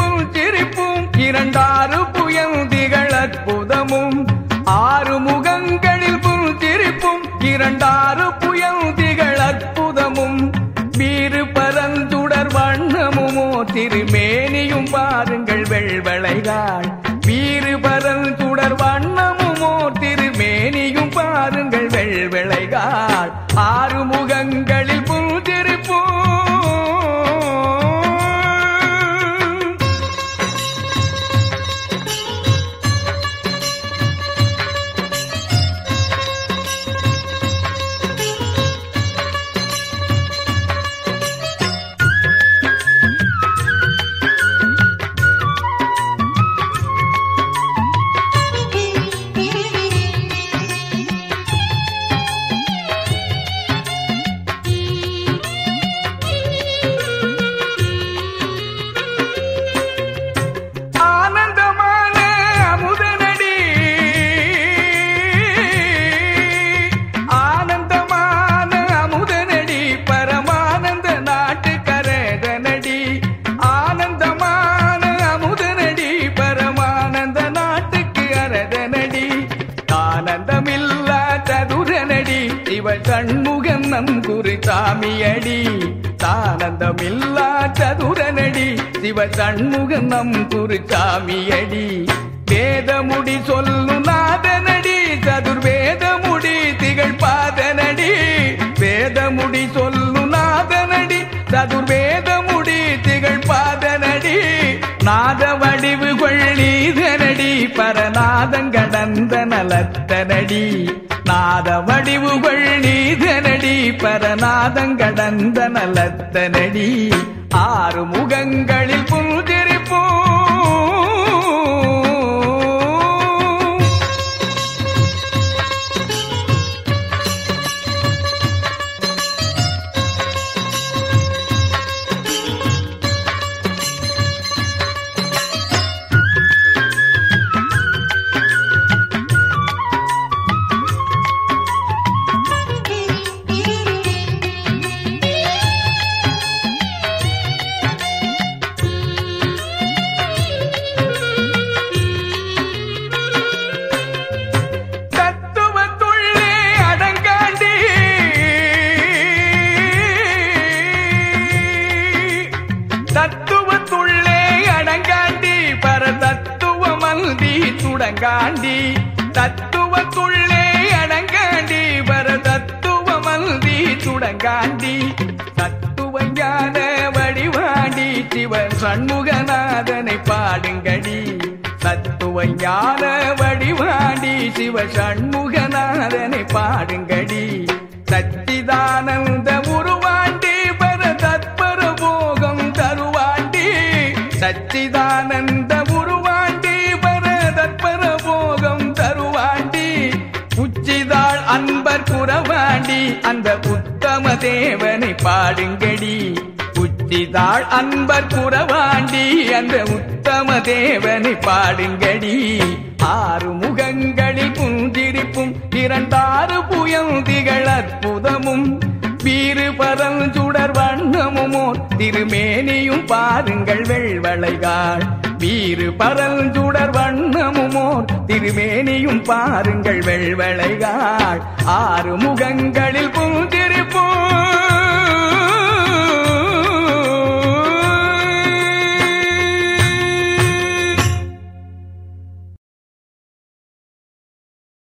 புல்சிரிப்பும் இரண்டாறு புயந்திகள் அற்புதமும் ஆறு முகங்களில் புல்சிரிப்பும் இரண்டாறு புயந்திகள் அற்புதமும் வீறு பரந்துடர் வண்ணமுமோ திருமேனியும் பாருங்கள் வெள்வளைகாள் வீறு பரந்துடர் வண்ணமுமோ திருமேனியும் பாருங்கள் வெள்வளைகாள் ஆறு முகங்களில் புல்சிரிப்பும் ஆனந்தமான அமுதனடி ஆனந்தமான அமுதனடி பரமானந்த நாட்டு கரதனடி ஆனந்தமான அமுதனடி பரமானந்த நாட்டுக்கு அரதனடி ஆனந்தமில்லா சதுரனடி சிவ சண்முகம் நம் குரு சாமியடி ஆனந்தமில்லா சதுரனடி சிவ சண்முகம் நம் குரு சாமியடி வேதமுடி சொல்லும் நாதனடி சதுர்வேதமுடி திகழ் பாதனடி வேதமுடி சொல்லும் நாதனடி சதுர்வேதமுடி திகழ் பாதனடி நாத வடிவு கொள்ளீதனடி பரநாதம் கடந்த நலத்தனடி நாத வடிவு கொள்ளீதனடி பரநாதம் கடந்த நலத்தனடி ஆறு முகங்களில் புல்திரிப்போம் தத்துவத்துள்ளே அடங்காண்டி தத்துவத்துள்ளே அடங்காண்டி பர தத்துவமல்தி துடங்காண்டி தத்துவத்துள்ளே அடங்காண்டி பர தத்துவமல்தி துடங்காண்டி தத்துவ ஞான வடிவாண்டி சிவ சண்முகநாதனை பாடுங்கடி தத்துவ ஞான வடிவாண்டி சிவ சண்முகநாதனை பாடுங்கடி சச்சிதானந்த உருவாண்டி பர தத்பர போகம் தருவாண்டி சச்சிதானந்த உருவாண்டி பர தத்பர போகம் தருவாண்டி உச்சிதாள் அன்பர் குறவாண்டி அந்த உத்தம தேவனை பாடுங்கடி உச்சிதாள் அன்பர் குறவாண்டி அந்த உத்தம தேவனை பாடுங்கடி ஆறு முகங்களில் புஞ்சிரிப்பும் இரண்டாறு புயந்திகள் அற்புதமும் வீறு பரஞ்சுடர் வண்ணமுமோ திருமேனியும் பாருங்கள் வெள்வளைகாள் வீறு பரஞ்சுடர் வண்ணமுமோ திருமேனியும் பாருங்கள் வெள்வளைகாள் ஆறு முகங்களில் புஞ்சிரிப்போம்